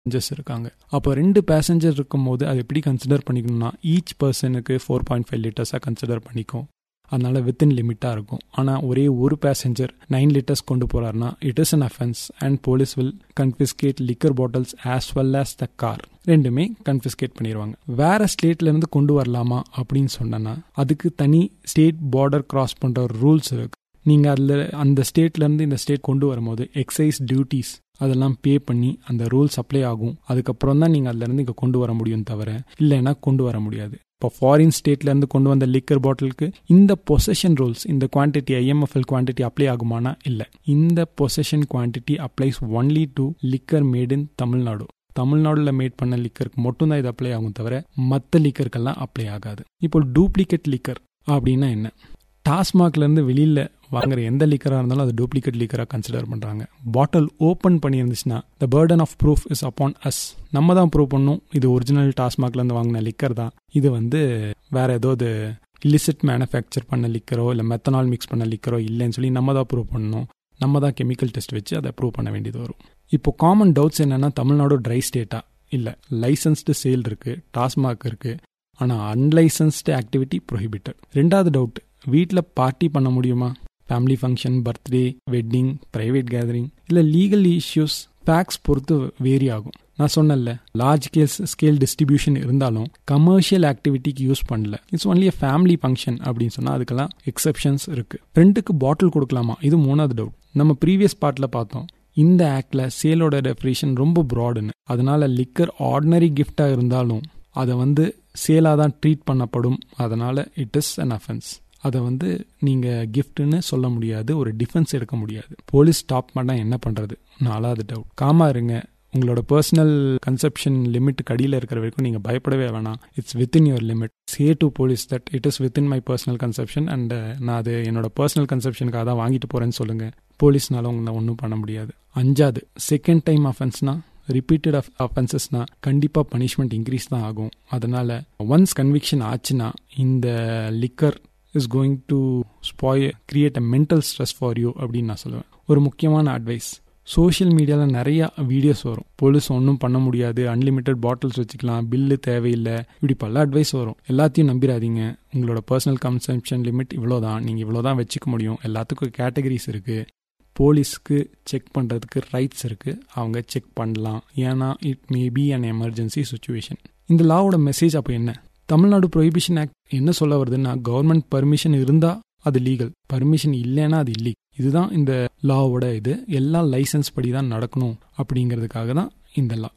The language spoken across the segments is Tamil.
பேசஞ்சர்ஸ் இருக்காங்க அப்போ ரெண்டு பேசஞ்சர் இருக்கும்போது அது எப்படி கன்சிடர் பண்ணிக்கணும்னா ஈச் பர்சனுக்கு ஃபோர் பாயிண்ட் ஃபைவ் லிட்டர்ஸாக கன்சிடர் பண்ணிக்கும் அதனால வித்தின் லிமிட்டாக இருக்கும் ஆனால் ஒரே ஒரு பேசஞ்சர் நைன் லிட்டர்ஸ் கொண்டு போறாருனா it is an offence and police will confiscate liquor bottles as well as the car ரெண்டுமே கன்ஃபிஸ்கேட் பண்ணிடுவாங்க வேற ஸ்டேட்ல இருந்து கொண்டு வரலாமா அப்படின்னு சொன்னா அதுக்கு தனி ஸ்டேட் பார்டர் கிராஸ் பண்ற ரூல்ஸ் இருக்கு நீங்க அதுல அந்த ஸ்டேட்ல இருந்து இந்த ஸ்டேட் கொண்டு வரும்போது எக்ஸைஸ் டியூட்டிஸ் அதெல்லாம் பே பண்ணி அந்த ரூல்ஸ் அப்ளை ஆகும் அதுக்கப்புறம் தான் நீங்க அதுல இருந்து இங்க கொண்டு வர முடியும் தவிர இல்லைன்னா கொண்டு வர முடியாது இப்போ ஃபாரின் ஸ்டேட்ல இருந்து கொண்டு வந்த லிக்கர் பாட்டிலுக்கு இந்த பொசஷன் ரூல்ஸ் இந்த குவான்டிட்டி ஐஎம்எஃப்எல் குவான்டிட்டி அப்ளை ஆகுமானா இல்லை இந்த possession quantity applies only to liquor made in Tamil Nadu தமிழ்நாடுல மேட் பண்ண லிக்கருக்கு மட்டும்தான் இது அப்ளை ஆகும் தவிர மற்ற லிக்கருக்கெல்லாம் அப்ளை ஆகாது இப்போ டூப்ளிகேட் லிக்கர் அப்படின்னா என்ன டாஸ்மாக்ல இருந்து வெளியில வாங்குற எந்த லிக்கரா இருந்தாலும் அது டூப்ளிகேட் லிக்கரா கன்சிடர் பண்றாங்க பாட்டில் ஓப்பன் பண்ணியிருந்துச்சுன்னா the burden of proof is upon us நம்ம தான் ப்ரூவ் பண்ணும் இது ஒரிஜினல் டாஸ்மாக்ல இருந்து வாங்கின லிக்கர் தான் இது வந்து வேற ஏதோ இது இல்லிசிட் மேனுஃபேக்சர் பண்ண லிக்கரோ இல்லை மெத்தனால் மிக்ஸ் பண்ண லிக்கரோ இல்லைன்னு சொல்லி நம்ம தான் ப்ரூவ் பண்ணணும் நம்ம தான் கெமிக்கல் டெஸ்ட் வச்சு அதை ப்ரூவ் பண்ண வேண்டியது வரும் இப்போ காமன் டவுட்ஸ் என்னன்னா தமிழ்நாடு ட்ரை ஸ்டேட்டா இல்லை லைசன்ஸ்டு சேல் இருக்கு டாஸ்மாக் இருக்கு ஆனால் அன்லைசன்ஸ்டு ஆக்டிவிட்டி ப்ரொஹிபிட்டட் ரெண்டாவது டவுட் வீட்டில் பார்ட்டி பண்ண முடியுமா family function birthday wedding private gathering இல்லை லீகல் இஷ்யூஸ் ஃபேக்ஸ் பொறுத்து வேரி ஆகும் நான் சொன்னல லார்ஜ் ஸ்கேல் ஸ்கேல் டிஸ்ட்ரிபியூஷன் இருந்தாலும் கமர்ஷியல் ஆக்டிவிட்டிக்கு யூஸ் பண்ணல it's only a family function அப்படின்னு சொன்னால் அதுக்கெல்லாம் எக்ஸப்ஷன்ஸ் இருக்கு ஃப்ரெண்டுக்கு பாட்டில் கொடுக்கலாமா இது மூணாவது டவுட் நம்ம ப்ரீவியஸ் பார்ட்டில் பார்த்தோம் இந்த ஆக்ட்ல சேலோட டெஃபினேஷன் ரொம்ப ப்ராடுன்னு அதனால லிக்கர் ஆர்டினரி கிஃப்டா இருந்தாலும் அதை வந்து சேலாக தான் ட்ரீட் பண்ணப்படும் அதனால இட் இஸ் அன் அஃபென்ஸ் அதை வந்து நீங்க கிஃப்ட்னு சொல்ல முடியாது ஒரு டிஃபென்ஸ் எடுக்க முடியாது போலீஸ் ஸ்டாப் பண்ணா என்ன பண்றது நாலாவது டவுட் காமா இருங்க உங்களோட பர்சனல் கன்செப்ஷன் லிமிட் கடியில் இருக்கிற வரைக்கும் நீங்கள் பயப்படவே வேணாம் it's within your limit say to police that it is within my personal conception and நான் அது என்னோட பர்சனல் கன்செப்ஷனுக்காக தான் வாங்கிட்டு போறேன்னு சொல்லுங்க போலீஸ்னால உங்களை ஒன்றும் பண்ண முடியாது அஞ்சாவது செகண்ட் டைம் அஃபென்ஸ்னா ரிப்பீட்டட் ஆஃப் அஃபென்சஸ்னா கண்டிப்பாக பனிஷ்மெண்ட் இன்க்ரீஸ் தான் ஆகும் அதனால ஒன்ஸ் கன்விக்ஷன் ஆச்சுன்னா இந்த liquor is going to spoil create a mental stress for you அப்படின்னு நான் சொல்லுவேன் ஒரு முக்கியமான அட்வைஸ் சோஷியல் மீடியாவில் நிறைய வீடியோஸ் வரும் போலீஸ் ஒன்றும் பண்ண முடியாது அன்லிமிட்டெட் பாட்டில்ஸ் வச்சுக்கலாம் பில்லு தேவையில்லை இப்படி பல அட்வைஸ் வரும் எல்லாத்தையும் நம்பிடாதீங்க உங்களோட பர்சனல் கன்சம்ஷன் லிமிட் இவ்வளோதான் நீங்கள் இவ்வளோதான் வச்சுக்க முடியும் எல்லாத்துக்கும் கேட்டகரிஸ் இருக்குது போலீஸ்க்கு செக் பண்ணுறதுக்கு ரைட்ஸ் இருக்குது அவங்க செக் பண்ணலாம் ஏன்னா it may be an emergency situation இந்த லாவோட மெசேஜ் அப்போ என்ன தமிழ்நாடு ப்ரொஹிபிஷன் ஆக்ட் என்ன சொல்ல வருதுன்னா கவர்மெண்ட் பர்மிஷன் இருந்தால் அது லீகல் பர்மிஷன் இல்லைன்னா அது இல்லீக் இதுதான் இந்த லாவோட இது எல்லாம் லைசன்ஸ் படி தான் நடக்கணும் அப்படிங்கிறதுக்காக தான் இந்த லா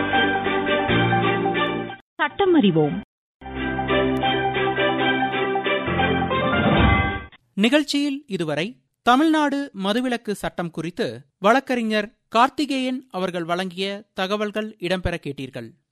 சட்டம் அறிவோம் நிகழ்ச்சியில் இதுவரை தமிழ்நாடு மதுவிலக்கு சட்டம் குறித்து வழக்கறிஞர் கார்த்திகேயன் அவர்கள் வழங்கிய தகவல்கள் இடம்பெற கேட்டீர்கள்